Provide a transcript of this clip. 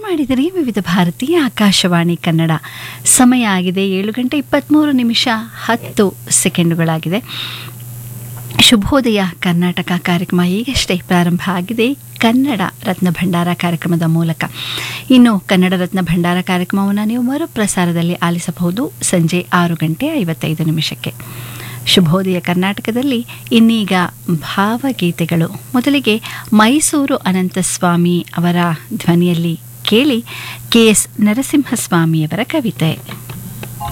ಮಾಡಿದರೆ ವಿವಿಧ ಭಾರತೀಯ ಆಕಾಶವಾಣಿ ಕನ್ನಡ ಸಮಯ ಆಗಿದೆ ಏಳು ಗಂಟೆ ಇಪ್ಪತ್ತ್ಮೂರು ನಿಮಿಷ ಹತ್ತು ಸೆಕೆಂಡುಗಳಾಗಿದೆ ಶುಭೋದಯ ಕರ್ನಾಟಕ ಕಾರ್ಯಕ್ರಮ ಈಗಷ್ಟೇ ಪ್ರಾರಂಭ ಆಗಿದೆ ಕನ್ನಡ ರತ್ನ ಭಂಡಾರ ಕಾರ್ಯಕ್ರಮದ ಮೂಲಕ ಇನ್ನು ಕನ್ನಡ ರತ್ನ ಭಂಡಾರ ಕಾರ್ಯಕ್ರಮವನ್ನು ನೀವು ಮರುಪ್ರಸಾರದಲ್ಲಿ ಆಲಿಸಬಹುದು ಸಂಜೆ ಆರು ಗಂಟೆ ಐವತ್ತೈದು ನಿಮಿಷಕ್ಕೆ ಶುಭೋದಯ ಕರ್ನಾಟಕದಲ್ಲಿ ಇನ್ನೀಗ ಭಾವಗೀತೆಗಳು ಮೊದಲಿಗೆ ಮೈಸೂರು ಅನಂತಸ್ವಾಮಿ ಅವರ ಧ್ವನಿಯಲ್ಲಿ ಕೇಳಿ ಕೆ ಎಸ್ ನರಸಿಂಹಸ್ವಾಮಿಯವರ ಕವಿತೆ